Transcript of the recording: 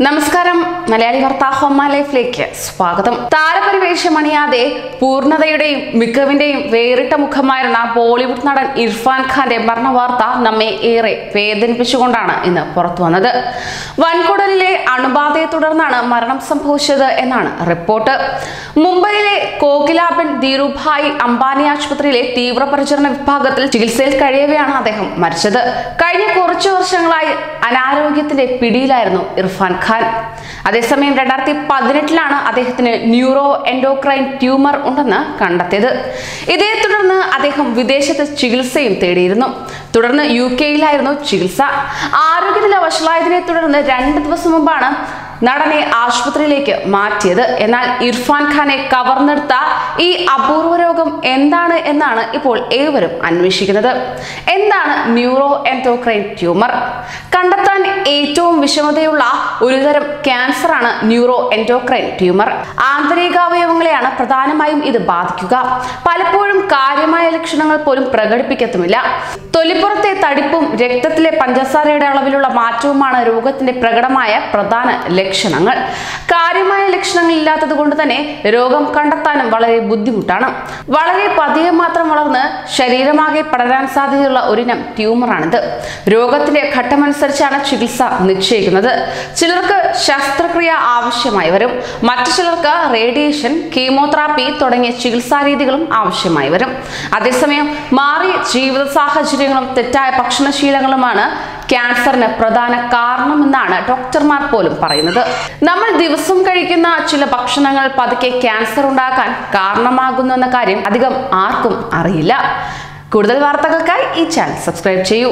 നമസ്കാരം മലയാളി വാർത്താ ഹോമ ലൈഫിലേക്ക് സ്വാഗതം താരപരിവേഷം അണിയാതെ പൂർണ്ണതയുടെയും മികവിന്റെയും വേറിട്ട മുഖമായിരുന്ന ബോളിവുഡ് നടൻ ഇർഫാൻ ഖാന്റെ മരണവാർത്ത നമ്മെ ഏറെ വേദനിപ്പിച്ചുകൊണ്ടാണ് ഇന്ന് പുറത്തു വന്നത് വൻകുടലിലെ അണുബാധയെ തുടർന്നാണ് മരണം സംഭവിച്ചത് എന്നാണ് റിപ്പോർട്ട് മുംബൈയിലെ കോകിലാബൻ ധീരുഭായ് അംബാനി ആശുപത്രിയിലെ തീവ്രപരിചരണ വിഭാഗത്തിൽ ചികിത്സയിൽ കഴിയവെയാണ് അദ്ദേഹം മരിച്ചത് കഴിഞ്ഞ കുറച്ചു വർഷങ്ങളായി അനാരോഗ്യത്തിന്റെ പിടിയിലായിരുന്നു ഇർഫാൻ ഖാൻ അതേസമയം രണ്ടായിരത്തി പതിനെട്ടിലാണ് അദ്ദേഹത്തിന് ന്യൂറോ എൻഡോക്രൈൻ ട്യൂമർ ഉണ്ടെന്ന് കണ്ടെത്തിയത് ഇതേ തുടർന്ന് അദ്ദേഹം വിദേശത്ത് ചികിത്സയും തേടിയിരുന്നു തുടർന്ന് യു കെയിലായിരുന്നു ചികിത്സ ആരോഗ്യനില വഷളായതിനെ തുടർന്ന് രണ്ട് ദിവസം മുമ്പാണ് നടനെ ആശുപത്രിയിലേക്ക് മാറ്റിയത് എന്നാൽ ഇർഫാൻ ഖാനെ കവർന്നെടുത്ത ഈ അപൂർവ രോഗം എന്താണ് എന്നാണ് ഇപ്പോൾ ഏവരും അന്വേഷിക്കുന്നത് എന്താണ് ന്യൂറോ എൻഡോക്രൈൻ ട്യൂമർ കണ്ടെത്താൻ ഏറ്റവും വിഷമതയുള്ള ഒരുതരം ക്യാൻസറാണ് ന്യൂറോ എൻഡോക്രൈൻ ട്യൂമർ ആന്തരികാവയവങ്ങളെയാണ് പ്രധാനമായും ഇത് ബാധിക്കുക പലപ്പോഴും കാര്യമായ ലക്ഷണങ്ങൾ പോലും പ്രകടിപ്പിക്കത്തുമില്ല തൊലിപ്പുറത്തെ തടിപ്പും രക്തത്തിലെ പഞ്ചസാരയുടെ അളവിലുള്ള മാറ്റവുമാണ് രോഗത്തിന്റെ പ്രകടമായ പ്രധാന ലക്ഷണങ്ങൾ കാര്യമായ ലക്ഷണങ്ങൾ ഇല്ലാത്തത് കൊണ്ട് തന്നെ രോഗം കണ്ടെത്താനും വളരെ ബുദ്ധിമുട്ടാണ് വളരെ പതിയെ മാത്രം വളർന്ന് ശരീരമാകെ പടരാൻ സാധ്യതയുള്ള ഒരിനം ട്യൂമറാണിത് രോഗത്തിന്റെ ഘട്ടമനുസരിച്ചാണ് ചികിത്സ നിശ്ചയിക്കുന്നത് ചിലർക്ക് ശസ്ത്രക്രിയ ആവശ്യമായി വരും മറ്റു ചിലർക്ക് റേഡിയേഷൻ കീമോതെറാപ്പി തുടങ്ങിയ ചികിത്സാ രീതികളും ആവശ്യമായി വരും അതേസമയം മാറിയ ജീവിത സാഹചര്യങ്ങളും തെറ്റായ ഭക്ഷണശീലങ്ങളുമാണ് ക്യാൻസറിന് പ്രധാന കാരണമെന്നാണ് ഡോക്ടർമാർ പോലും പറയുന്നത് നമ്മൾ ദിവസം കഴിക്കുന്ന ചില ഭക്ഷണങ്ങൾ പതുക്കെ ക്യാൻസർ ഉണ്ടാക്കാൻ കാരണമാകുന്നു എന്ന കാര്യം അധികം ആർക്കും അറിയില്ല കൂടുതൽ വാർത്തകൾക്കായി ഈ ചാനൽ സബ്സ്ക്രൈബ് ചെയ്യൂ